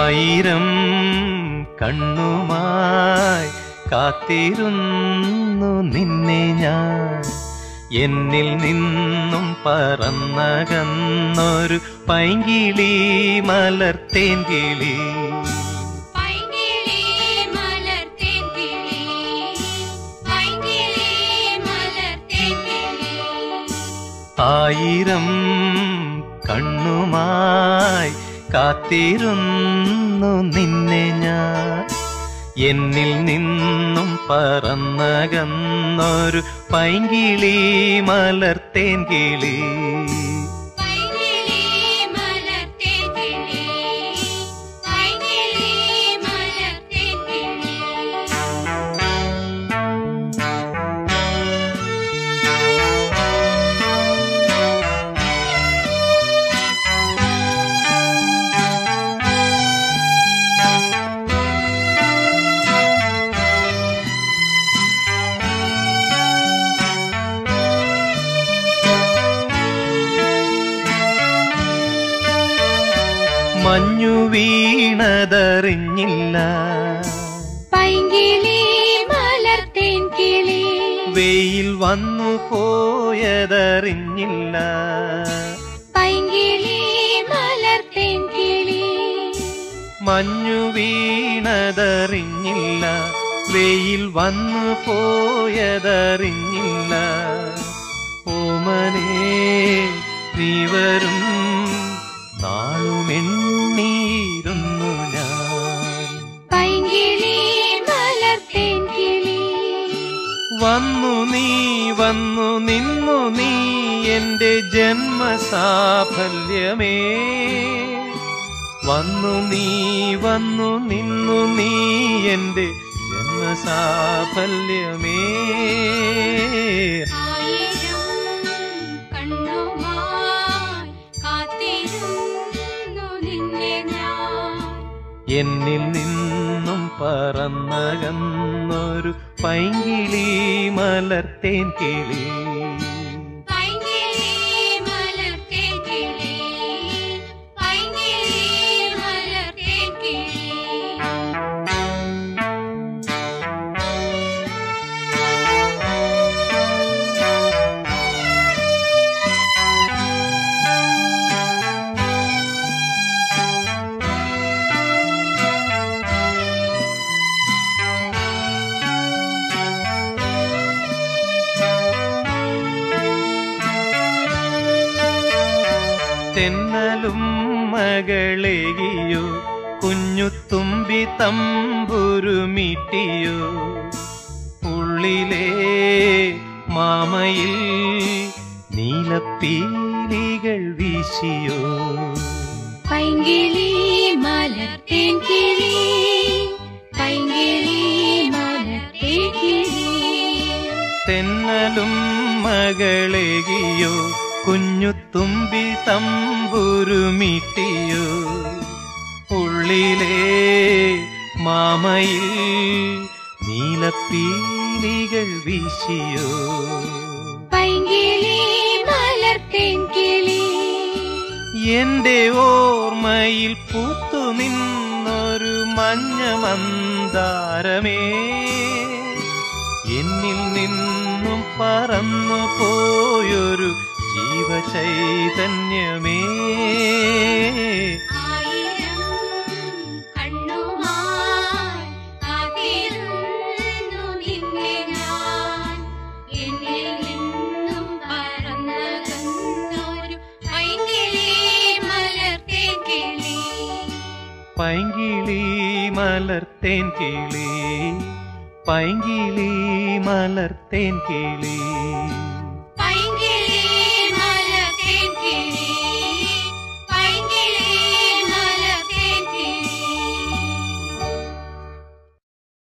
ആയിരം കണ്ണുമായി കാത്തിരുന്നു നിന്നെ ഞാൻ എന്നിൽ നിന്നും പറന്നകന്നൊരു പൈങ്കിളി മലർത്തേൻ കിളി പൈങ്കിളി മലർത്തേൻ കിളി പൈങ്കിളി മലർത്തേൻ കിളി ആയിരം കണ്ണുമായി കാത്തിരുന്നു നിന്നെ ഞാൻ എന്നിൽ നിന്നും പറന്നകന്നൊരു പൈങ്കിളി മലർത്തേൻ കിളി പൈങ്കിളി മലർത്തേൻ കിളി പൈങ്കിളി മലർത്തേൻ കിളി മഞ്ഞു വീണതറിഞ്ഞില്ല പൈങ്കിളി മലർത്തേൻ കിളി വെയിൽ വന്നു പോയതറിഞ്ഞില്ല പൈങ്കിളി മലർത്തേൻ കിളി മഞ്ഞു വീണതറിഞ്ഞില്ല വെയിൽ വന്നു പോയതറിഞ്ഞില്ല ഓമനേ നീ വരും നാളുമെണ്ണീരുന്നു ഞാൻ പൈങ്കിളി മലർത്തേൻ കിളി വന്നു നീ വന്നു നിന്നു നീ എന്റെ ജന്മസാഫല്യമേ വന്നു നീ വന്നു നിന്നു നീ എന്റെ ജന്മസാഫല്യമേ ആയിരം കണ്ണുമായി കാത്തിരുന്നു നിന്നെ ഞാൻ എന്നിൽ നിന്നും പറന്നകന്നൊരു പൈങ്കിളി മലർത്തേൻ കിളി പൈങ്കിളി മലർത്തേൻ കിളി പൈങ്കിളി മലർത്തേൻ കിളി തെന്നലും മകളെയോ കുഞ്ഞുത്തുമ്പി തമ്പുരുമിട്ടിയോ ഉള്ളിലെ മാമയിൽ നീലപ്പീലികൾ വീശിയോ പൈങ്കിളി മലർത്തേൻ കിളി പൈങ്കിളി മലർത്തേൻ കിളി തെന്നലും മകളെയോ കുഞ്ഞുത്തുമ്പി തമ്പുരുമിട്ടിയോ ഉള്ളിലെ മാമയിൽ നീലപ്പീലികൾ വീശിയോ പൈങ്കിളി മലർത്തേൻ കിളി എന്റെ ഓർമ്മയിൽ പൂത്തു നിന്നൊരു മഞ്ഞ മന്ദാരമേ എന്നിൽ നിന്നും പറന്നു പോയൊരു ജീവചൈതന്യമേ ആയിരം കണ്ണുമായി കാത്തിരുന്നു നിന്നെ ഞാൻ എന്നിൽ നിന്നും പറന്നകന്നൊരു പൈങ്കിളി മലർത്തേൻ കിളി പൈങ്കിളി മലർത്തേൻ കിളി പൈങ്കിളി മലർത്തേൻ കിളി പൈങ്കിളി മലർത്തേൻ കിളി